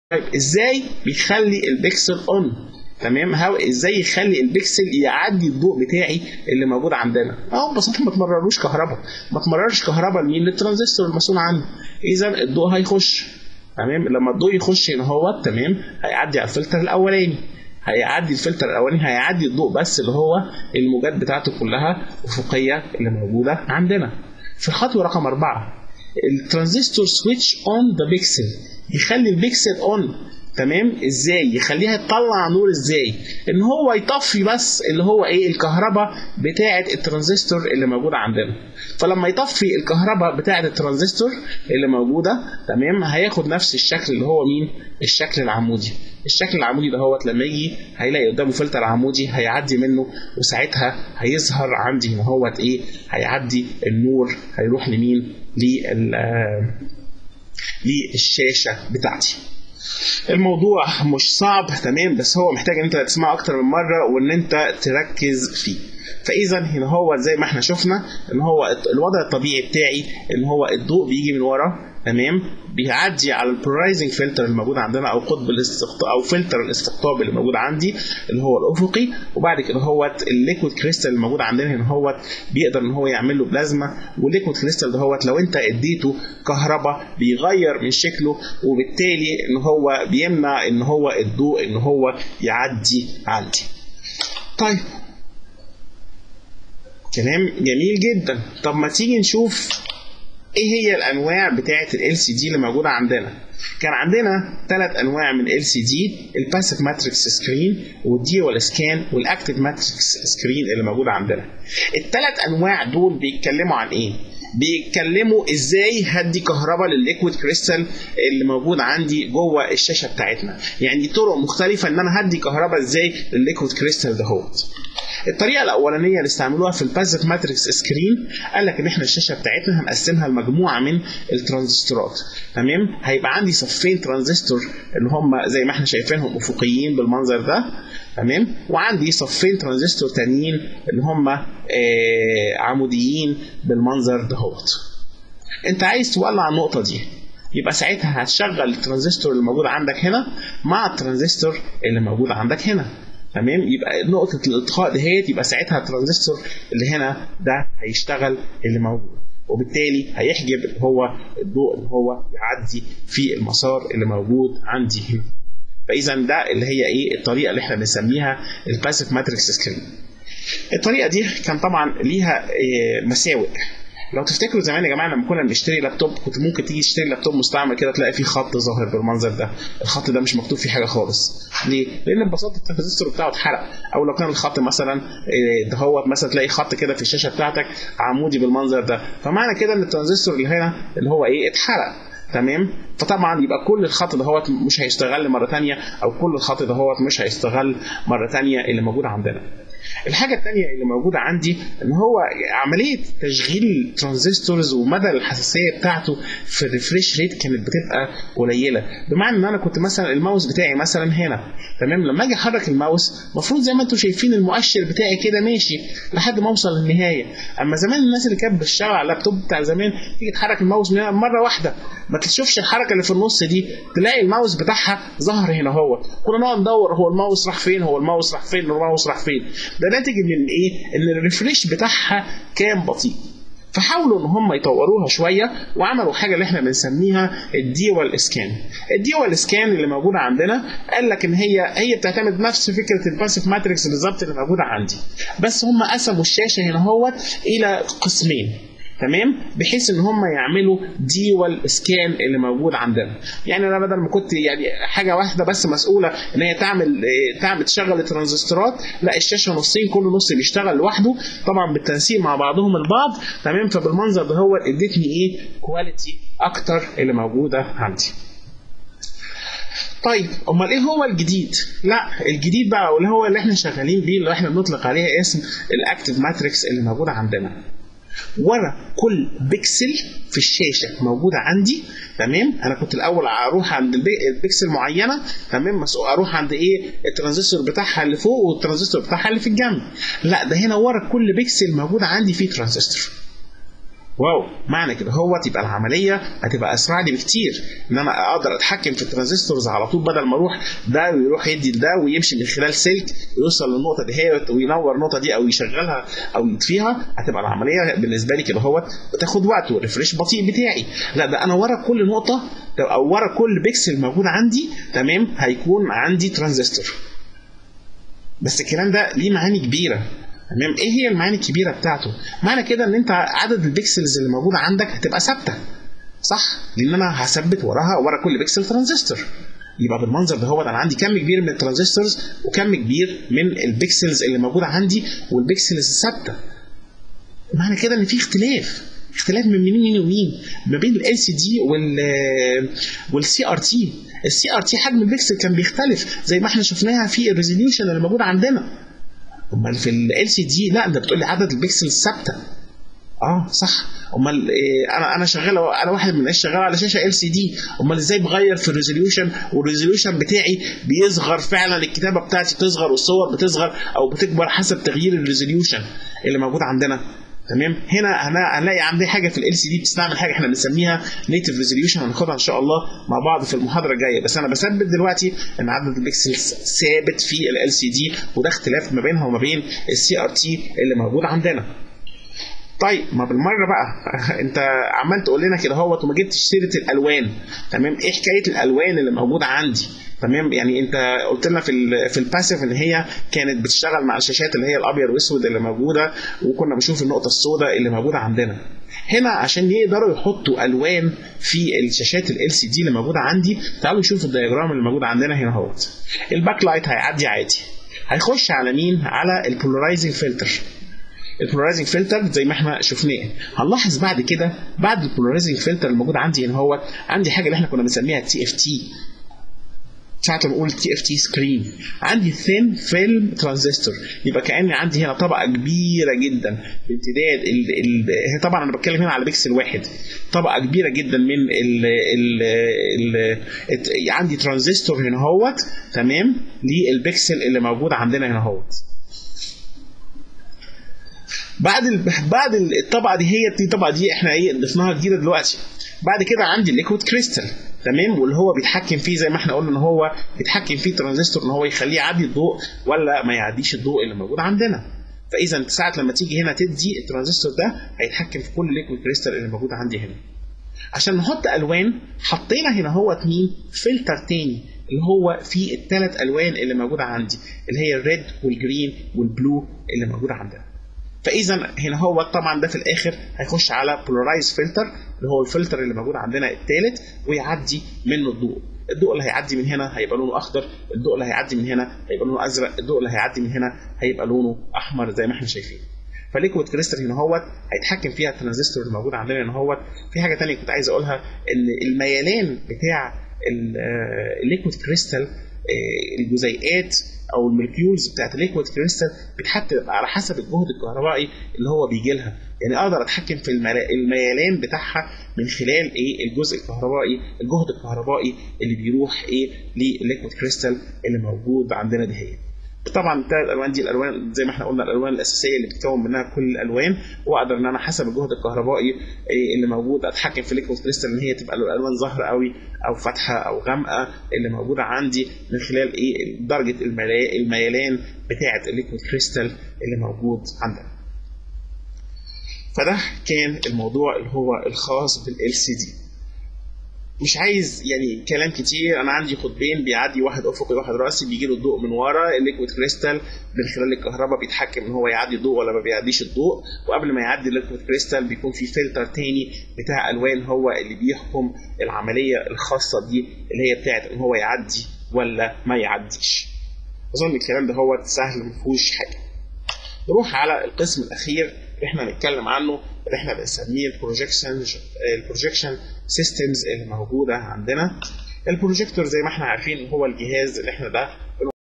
طيب ازاي بيخلي البكسل اون تمام هاو ازاي يخلي البكسل يعدي الضوء بتاعي اللي موجود عندنا اهو ببساطه ما تمرروش كهرباء ما تمررش كهرباء لمين للترانزستور المسؤول عنه اذا الضوء هيخش تمام لما الضوء يخش هنا هو تمام هيعدي على الفلتر الاولاني هيعدي الفلتر الاولاني هيعدي الضوء بس اللي هو الموجات بتاعته كلها افقيه اللي موجوده عندنا في الخطوه رقم أربعة الترانزستور سويتش اون ذا بيكسل يخلي البيكسل اون تمام ازاي يخليها تطلع نور ازاي ان هو يطفي بس اللي هو ايه الكهرباء بتاعه الترانزستور اللي موجوده عندنا فلما يطفي الكهرباء بتاعه الترانزستور اللي موجوده تمام هياخد نفس الشكل اللي هو مين الشكل العمودي الشكل العمودي ده هو لما يجي هيلاقي قدامه فلتر عمودي هيعدي منه وساعتها هيظهر عندي هنا هو ايه هيعدي النور هيروح لمين لل للشاشه بتاعتي الموضوع مش صعب تمام بس هو محتاج ان انت تسمعه اكتر من مره وان انت تركز فيه فاذا هنا هو زي ما احنا شفنا ان هو الوضع الطبيعي بتاعي ان هو الضوء بيجي من ورا تمام بيعدي على البولارايزنج فلتر الموجود عندنا او قطب الاستقطاب او فلتر الاستقطاب اللي موجود عندي اللي هو الافقي وبعد كده هو الليكويد كريستال اللي موجود عندنا هنا هو بيقدر ان هو يعمل له بلازما والليكويد كريستال ده هو لو انت اديته كهرباء بيغير من شكله وبالتالي ان هو بيمنع ان هو الضوء ان هو يعدي عندي طيب كلام جميل جدا طب ما تيجي نشوف ايه هي الانواع بتاعه ال سي دي اللي موجوده عندنا كان عندنا ثلاث انواع من ال سي دي الباسيف ماتريكس سكرين والديوال سكان والاكتيف ماتريكس سكرين اللي موجوده عندنا الثلاث انواع دول بيتكلموا عن ايه بيتكلموا ازاي هدي كهرباء للليكويد كريستال اللي موجود عندي جوه الشاشه بتاعتنا يعني طرق مختلفه ان انا هدي كهرباء ازاي للليكويد كريستال دهوت الطريقه الاولانيه اللي استعملوها في البازيف ماتريكس سكرين قال لك ان احنا الشاشه بتاعتنا هنقسمها لمجموعه من الترانزستورات تمام هيبقى عندي صفين ترانزستور اللي هم زي ما احنا شايفينهم افقيين بالمنظر ده تمام وعندي صفين ترانزستور تانيين اللي هم آه عموديين بالمنظر دهوت انت عايز تولع النقطه دي يبقى ساعتها هتشغل الترانزستور اللي موجود عندك هنا مع الترانزستور اللي موجود عندك هنا تمام يبقى نقطة الالتقاء دهيت يبقى ساعتها الترانزستور اللي هنا ده هيشتغل اللي موجود وبالتالي هيحجب هو الضوء اللي هو يعدي في المسار اللي موجود عندي هنا فاذا ده اللي هي ايه الطريقه اللي احنا بنسميها الباسيف ماتريكس سكرين الطريقه دي كان طبعا ليها مساوئ لو تفتكروا زمان يا جماعه لما كنا بنشتري لابتوب كنت ممكن تيجي تشتري لابتوب مستعمل كده تلاقي فيه خط ظاهر بالمنظر ده الخط ده مش مكتوب فيه حاجه خالص ليه لان ببساطه الترانزستور بتاعه اتحرق او لو كان الخط مثلا دهوت مثلا تلاقي خط كده في الشاشه بتاعتك عمودي بالمنظر ده فمعنى كده ان الترانزستور اللي هنا اللي هو ايه اتحرق تمام فطبعا يبقى كل الخط دهوت مش هيستغل مره ثانيه او كل الخط دهوت مش هيستغل مره ثانيه اللي موجود عندنا الحاجة الثانية اللي موجودة عندي ان هو عملية تشغيل الترانزستورز ومدى الحساسية بتاعته في الريفريش ريت كانت بتبقى قليلة بمعنى ان انا كنت مثلا الماوس بتاعي مثلا هنا تمام لما اجي احرك الماوس المفروض زي ما انتم شايفين المؤشر بتاعي كده ماشي لحد ما اوصل للنهاية اما زمان الناس اللي كانت بتشتغل على اللابتوب بتاع زمان تيجي تحرك الماوس من مرة واحدة ما تشوفش الحركة اللي في النص دي تلاقي الماوس بتاعها ظهر هنا هو كنا نقعد ندور هو الماوس راح فين هو الماوس راح فين الماوس راح فين ده ناتج من ايه ان الريفريش بتاعها كان بطيء فحاولوا ان هم يطوروها شويه وعملوا حاجه اللي احنا بنسميها الديوال سكان الديوال سكان اللي موجوده عندنا قال لك ان هي هي بتعتمد نفس فكره الباسيف ماتريكس بالظبط اللي موجوده عندي بس هم قسموا الشاشه هنا هو الى قسمين تمام بحيث ان هم يعملوا ديوال سكان اللي موجود عندنا يعني انا بدل ما كنت يعني حاجه واحده بس مسؤوله ان هي تعمل تعمل تشغل الترانزستورات لا الشاشه نصين كل نص بيشتغل لوحده طبعا بالتنسيق مع بعضهم البعض تمام فبالمنظر ده هو ادتني ايه كواليتي اكتر اللي موجوده عندي طيب امال ايه هو الجديد؟ لا الجديد بقى واللي هو اللي احنا شغالين بيه اللي احنا بنطلق عليه اسم الاكتيف ماتريكس اللي موجوده عندنا. ورا كل بيكسل في الشاشه موجوده عندي تمام انا كنت الاول اروح عند البيكسل معينه تمام اروح عند ايه الترانزستور بتاعها اللي فوق والترانزستور بتاعها اللي في الجنب لا ده هنا ورا كل بيكسل موجود عندي فيه ترانزستور واو معنى كده هو تبقى العمليه هتبقى اسرع لي بكتير ان انا اقدر اتحكم في الترانزستورز على طول بدل ما اروح ده ويروح يدي لده ويمشي من خلال سلك ويوصل للنقطه دي هي وينور النقطه دي او يشغلها او يطفيها هتبقى العمليه بالنسبه لي كده هو بتاخد وقت والريفريش بطيء بتاعي لا ده انا ورا كل نقطه او ورا كل بيكسل موجود عندي تمام هيكون عندي ترانزستور بس الكلام ده ليه معاني كبيره تمام ايه هي المعاني الكبيره بتاعته معنى كده ان انت عدد البيكسلز اللي موجوده عندك هتبقى ثابته صح لان انا هثبت وراها ورا كل بيكسل ترانزستور يبقى بالمنظر ده هو انا عندي كم كبير من الترانزستورز وكم كبير من البيكسلز اللي موجوده عندي والبيكسلز ثابته معنى كده ان في اختلاف اختلاف من مين مين ومين ما بين ال سي دي وال والسي ار تي السي ار تي حجم البكسل كان بيختلف زي ما احنا شفناها في الريزوليوشن اللي موجود عندنا امال في ال سي دي لا انت بتقول لي عدد البكسل ثابته اه صح امال إيه انا انا شغال انا واحد من الناس شغال على شاشه ال سي دي امال ازاي بغير في الريزوليوشن والريزوليوشن بتاعي بيصغر فعلا الكتابه بتاعتي بتصغر والصور بتصغر او بتكبر حسب تغيير الريزوليوشن اللي موجود عندنا تمام هنا هنلاقي عندي حاجه في ال سي دي بتستعمل حاجه احنا بنسميها نيتف ريزوليوشن هناخدها ان شاء الله مع بعض في المحاضره الجايه بس انا بثبت دلوقتي ان عدد البكسلز ثابت في ال سي دي وده اختلاف ما بينها وما بين السي ار تي اللي موجود عندنا طيب ما بالمره بقى انت عمال تقول لنا كده اهوت وما جبتش سيره الالوان تمام ايه حكايه الالوان اللي موجوده عندي تمام يعني انت قلت لنا في ال في الباسيف ان هي كانت بتشتغل مع الشاشات اللي هي الابيض والاسود اللي موجوده وكنا بنشوف النقطه السوداء اللي موجوده عندنا هنا عشان يقدروا يحطوا الوان في الشاشات ال سي دي اللي موجوده عندي تعالوا نشوف الدياجرام اللي موجود عندنا هنا اهوت الباك لايت هيعدي عادي هيخش على مين على البولارايزنج فلتر البولارايزنج فلتر زي ما احنا شفناه هنلاحظ بعد كده بعد البولارايزنج فلتر الموجود عندي هنا هو عندي حاجه اللي احنا كنا بنسميها تي اف تي ساعة ما نقول تي اف تي سكرين عندي ثين فيلم ترانزستور يبقى كاني عندي هنا طبقه كبيره جدا بامتداد ال ال طبعا انا بتكلم هنا على بيكسل واحد طبقه كبيره جدا من ال ال ال عندي ترانزستور هنا اهوت تمام للبيكسل اللي موجود عندنا هنا اهوت بعد ال... بعد الطبقه دي هي الطبقه دي احنا ايه ضفناها جديده دلوقتي بعد كده عندي الليكويد كريستال تمام واللي هو بيتحكم فيه زي ما احنا قلنا ان هو بيتحكم فيه ترانزستور ان هو يخليه يعدي الضوء ولا ما يعديش الضوء اللي موجود عندنا فاذا ساعه لما تيجي هنا تدي الترانزستور ده هيتحكم في كل الليكويد كريستال اللي موجود عندي هنا عشان نحط الوان حطينا هنا هو مين فلتر تاني اللي هو فيه الثلاث الوان اللي موجوده عندي اللي هي الريد والجرين والبلو اللي موجوده عندنا فاذا هنا هو طبعا ده في الاخر هيخش على بولارايز فلتر اللي هو الفلتر اللي موجود عندنا الثالث ويعدي منه الضوء الضوء اللي هيعدي من هنا هيبقى لونه اخضر الضوء اللي هيعدي من هنا هيبقى لونه ازرق الضوء اللي هيعدي من هنا هيبقى لونه احمر زي ما احنا شايفين فليكويد كريستال هنا هوت هيتحكم فيها الترانزستور اللي موجود عندنا هنا هوت في حاجه ثانيه كنت عايز اقولها ان الميلان بتاع الليكويد كريستال الجزيئات او المولكيولز بتاعت الليكويد كريستال بتحدد على حسب الجهد الكهربائي اللي هو بيجي لها يعني اقدر اتحكم في الميلان بتاعها من خلال ايه الجزء الكهربائي الجهد الكهربائي اللي بيروح ايه للليكويد كريستال اللي موجود عندنا دي هي طبعا الثلاث الالوان دي الالوان زي ما احنا قلنا الالوان الاساسيه اللي بتتكون منها كل الالوان واقدر ان انا حسب الجهد الكهربائي اللي موجود اتحكم في الليكويد كريستال ان هي تبقى الالوان ظاهره قوي او فاتحه او غامقه اللي موجوده عندي من خلال ايه درجه الميلان بتاعه الليكويد كريستال اللي موجود عندنا فده كان الموضوع اللي هو الخاص بالال سي دي مش عايز يعني كلام كتير انا عندي قطبين بيعدي واحد افقي واحد راسي بيجي له الضوء من ورا الليكويد كريستال من خلال الكهرباء بيتحكم ان هو يعدي الضوء ولا ما بيعديش الضوء وقبل ما يعدي الليكويد كريستال بيكون في فلتر تاني بتاع الوان هو اللي بيحكم العمليه الخاصه دي اللي هي بتاعت ان هو يعدي ولا ما يعديش اظن الكلام ده هو سهل ما فيهوش حاجه نروح على القسم الاخير اللي احنا هنتكلم عنه اللي احنا بنسميه البروجيكشن البروجيكشن سيستمز اللي موجوده عندنا البروجيكتور زي ما احنا عارفين هو الجهاز اللي احنا ده